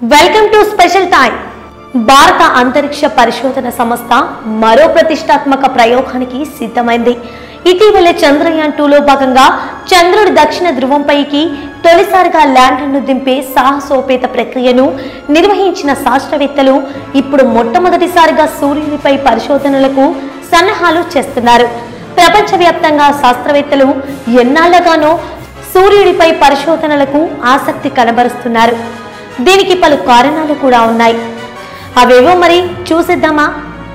welcome to special time భారత అంతరిక్ష పరిశోధన సంస్థ మరో ప్రతిష్టాత్మక ప్రయోగానికి సిద్ధమైంది ఇటీవల చంద్రయాన్ టూలో భాగంగా చంద్రుడి దక్షిణ ధ్రువంపైకి తొలిసారిగా ల్యాండర్ను దింపే సాహసోపేత ప్రక్రియను నిర్వహించిన శాస్త్రవేత్తలు ఇప్పుడు మొట్టమొదటిసారిగా సూర్యునిపై పరిశోధనలకు సన్నాహాలు చేస్తున్నారు ప్రపంచవ్యాప్తంగా శాస్త్రవేత్తలు ఎన్నాళ్లగానో సూర్యుడిపై పరిశోధనలకు ఆసక్తి కనబరుస్తున్నారు దీనికి పలు కారణాలు కూడా ఉన్నాయి అవేవో మరి చూసేద్దామా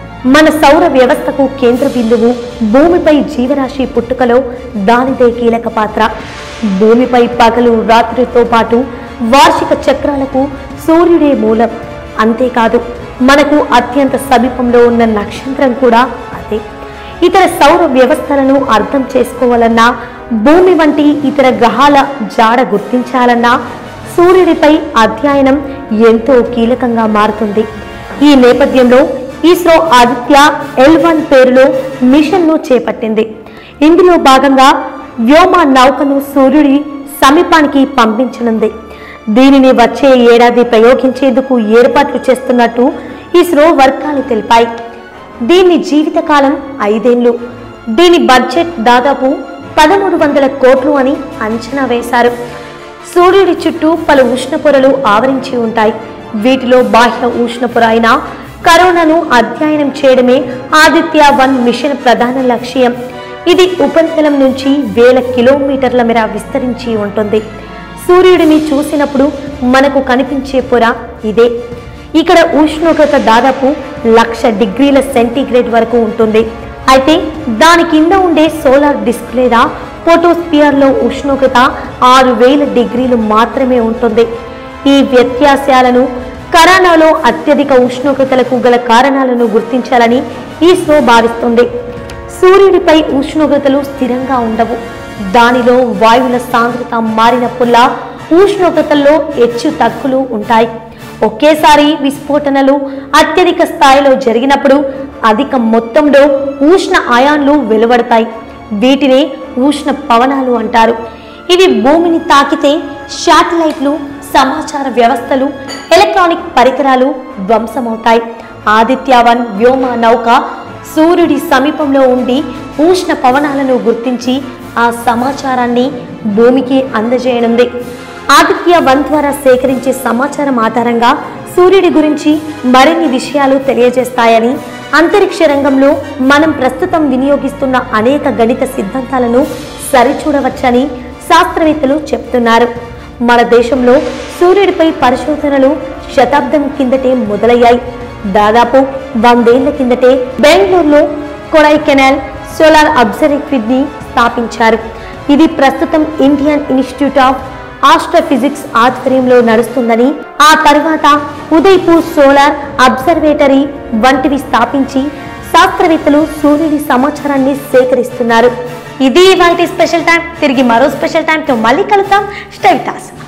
మన సౌర వ్యవస్థకు కేంద్ర బిందువు భూమిపై జీవరాశి పుట్టుకలో దానిదే కీలక పాత్ర భూమిపై పగలు రాత్రితో పాటు వార్షిక చక్రాలకు సూర్యుడే మూలం అంతేకాదు మనకు అత్యంత సమీపంలో ఉన్న నక్షత్రం కూడా అదే ఇతర సౌర వ్యవస్థలను అర్థం చేసుకోవాలన్నా భూమి వంటి ఇతర గ్రహాల జాడ గుర్తించాలన్నా సూర్యుడిపై అధ్యయనం ఎంతో కీలకంగా మారుతుంది ఈ నేపథ్యంలో ఇస్రో ఆదిత్య ఎల్ వన్ పేరులో మిషన్ను చేపట్టింది ఇందులో భాగంగా వ్యోమ నౌకను సూర్యుడి సమీపానికి పంపించనుంది దీనిని వచ్చే ఏడాది ప్రయోగించేందుకు ఏర్పాట్లు చేస్తున్నట్టు ఇస్రో వర్గాలు తెలిపాయి దీని జీవితకాలం ఐదేళ్లు దీని బడ్జెట్ దాదాపు పదమూడు వందల కోట్లు అని అంచనా వేశారు సూర్యుడి చుట్టూ పలు ఉష్ణపొరలు ఆవరించి ఉంటాయి వీటిలో బాహ్య ఉష్ణపొర అయిన కరోనాను అధ్యయనం చేయడమే ఆదిత్య వన్ మిషన్ ప్రధాన లక్ష్యం ఇది ఉపరితలం నుంచి వేల కిలోమీటర్ల మేర విస్తరించి ఉంటుంది సూర్యుడిని చూసినప్పుడు మనకు కనిపించే పొర ఇదే ఇక్కడ ఉష్ణోగ్రత దాదాపు లక్ష డిగ్రీల సెంటీగ్రేడ్ వరకు ఉంటుంది అయితే దాని కింద ఉండే సోలార్ డిస్క్ లేదా ఫోటోస్పియర్లో ఉష్ణోగ్రత ఆరు వేల డిగ్రీలు మాత్రమే ఉంటుంది ఈ వ్యత్యాసాలను కరోనాలో అత్యధిక ఉష్ణోగ్రతలకు గల కారణాలను గుర్తించాలని ఇస్రో భావిస్తుంది సూర్యుడిపై ఉష్ణోగ్రతలు స్థిరంగా ఉండవు దానిలో వాయువుల సాంద్రత మారినప్పుల్లా ఉష్ణోగ్రతల్లో హెచ్చు తగ్గులు ఉంటాయి ఒకేసారి విస్ఫోటనలు అత్యధిక స్థాయిలో జరిగినప్పుడు అధిక మొత్తంలో ఉష్ణ అయాన్లు వెలువడతాయి వీటిని ఉష్ణ పవనాలు అంటారు ఇవి భూమిని తాకితే శాటిలైట్లు సమాచార వ్యవస్థలు ఎలక్ట్రానిక్ పరికరాలు ధ్వంసమవుతాయి ఆదిత్య వన్ వ్యోమ నౌక సూర్యుడి సమీపంలో ఉండి ఉష్ణ పవనాలను గుర్తించి ఆ సమాచారాన్ని భూమికి అందజేయనుంది ఆదిత్య వన్ ద్వారా సేకరించే సమాచారం ఆధారంగా సూర్యుడి గురించి మరిన్ని విషయాలు తెలియజేస్తాయని అంతరిక్ష రంగంలో మనం ప్రస్తుతం వినియోగిస్తున్న అనేక గణిత సిద్ధాంతాలను సరిచూడవచ్చని శాస్త్రవేత్తలు చెప్తున్నారు మన దేశంలో సూర్యుడిపై పరిశోధనలు శతాబ్దం కిందటే మొదలయ్యాయి దాదాపు వందేళ్ల కిందటే బెంగళూరులో కొడైకెనాల్ సోలార్ అబ్జర్వేటరీని స్థాపించారు ఇది ప్రస్తుతం ఇండియన్ ఇన్స్టిట్యూట్ ఆఫ్ ఆస్ట్రోఫిజిక్స్ ఆధ్వర్యంలో నడుస్తుందని ఆ తర్వాత ఉదయ్పూర్ సోలార్ అబ్జర్వేటరీ వంటివి స్థాపించి శాస్త్రవేత్తలు సూర్యుడి సమాచారాన్ని సేకరిస్తున్నారు ఇది ఇవాళ స్పెషల్ టైం తిరిగి మరో స్పెషల్ టైంతో మళ్ళీ కలుద్దాం స్టైటాస్